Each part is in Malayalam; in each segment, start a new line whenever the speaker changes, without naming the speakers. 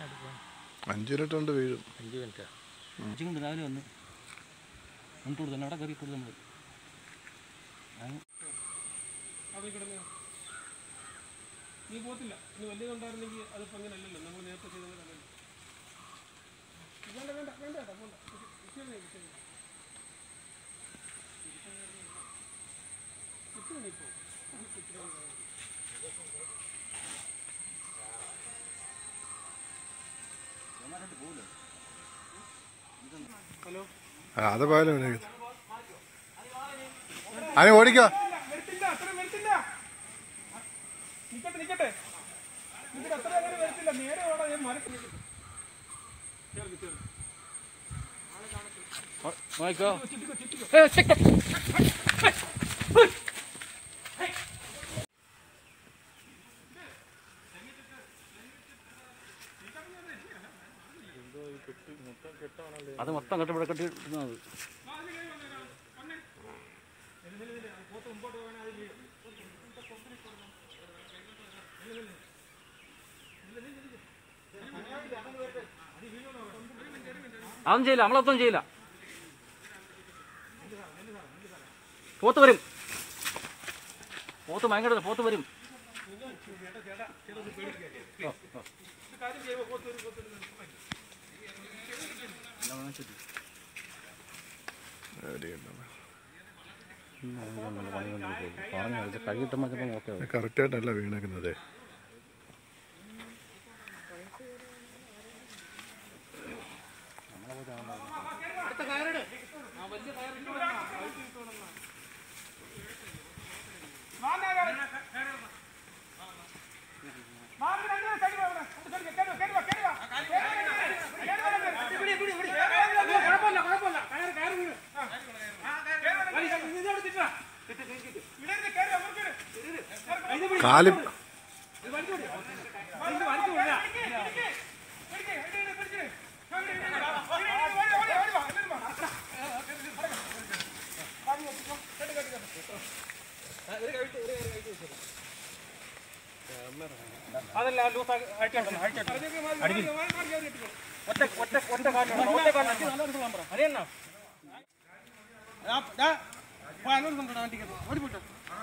അഞ്ച് മിനിറ്റ് കൊണ്ട് വീഴും
അഞ്ച് മിനിറ്റാ അഞ്ച് കൊണ്ട് രാവിലെ വന്ന് എന്നിട്ട് കൊടുത്തു അവിടെ കയറി കൊടുത്തു നമ്മൾ
അവിടെ കിടന്ന് നീ പോത്തില്ല നീ വലിയതുണ്ടായിരുന്നെങ്കിൽ അതിപ്പോൾ അങ്ങനെ അല്ലല്ലോ നമ്മൾ നേരത്തെ ചെയ്തത് അല്ലല്ലോ വേണ്ട വേണ്ട വേണ്ട കേട്ടോ പോണ്ട ഇച്ചിരി നീ, ഇച്ചിരി നീ. ഇച്ചിരി നീ പോ. ഇച്ചിരി നീ പോ. ഹലോ
ആ അത് പോയാലും വിളിക്കുന്നത് അതിനെ ഓടിക്കോ
വരത്തില്ല അത്ര വരത്തില്ല നിക്കട്ടെ നിക്കട്ടെ നിക്കട്ടെ അത്ര അങ്ങനെ വരത്തില്ല നേരെ വേണം ഞാൻ മരത്തിൽ ചേർക്ക് ചേർക്ക്
വായിക്കോ അത് മൊത്തം കെട്ടിവിടെ കെട്ടി ഇടുന്നത് അതൊന്നും ചെയ്യില്ല നമ്മളൊന്നും ചെയ്യില്ല പോത്ത് വരും പോത്ത് ഭയങ്കര പോത്ത് വരും പറഞ്ഞു കഴുകിട്ട് മറ്റപ്പോൾ നോക്കിയത്
കറക്റ്റായിട്ടല്ല വീണേക്കുന്നത് കാലി
അതല്ല ലൂസ് ആയിട്ടുണ്ട് ഒറ്റ ഒറ്റ ഒറ്റ കാലിലാണ് ഒറ്റ കാലിലാണ് അറിയണ്ണ ഓടിപ്പോട്ടെ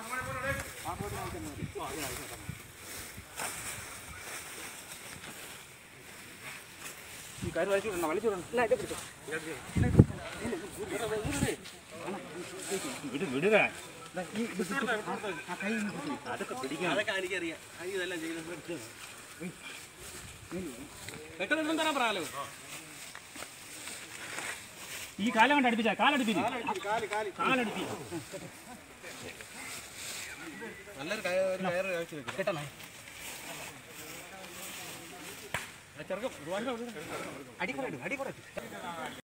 ഈ കാര്യം വലിച്ചു വിടണം വലിച്ചു വിടണം
അതൊക്കെ എനിക്കറിയാം കൈ ഇതെല്ലാം ചെയ്ത് പെട്ടെന്ന് തരാൻ പറയാലോ
ഈ കാലം കൊണ്ട് അടുപ്പിച്ചാ കാലടുപ്പിച്ച് കാലടുപ്പി
നല്ലൊരു കയറ് കയറ് കാഴ്ച വെക്കും
കിട്ടണേ
ചെറുക്കം
അടിക്കൂടെ അടിക്കൂടെ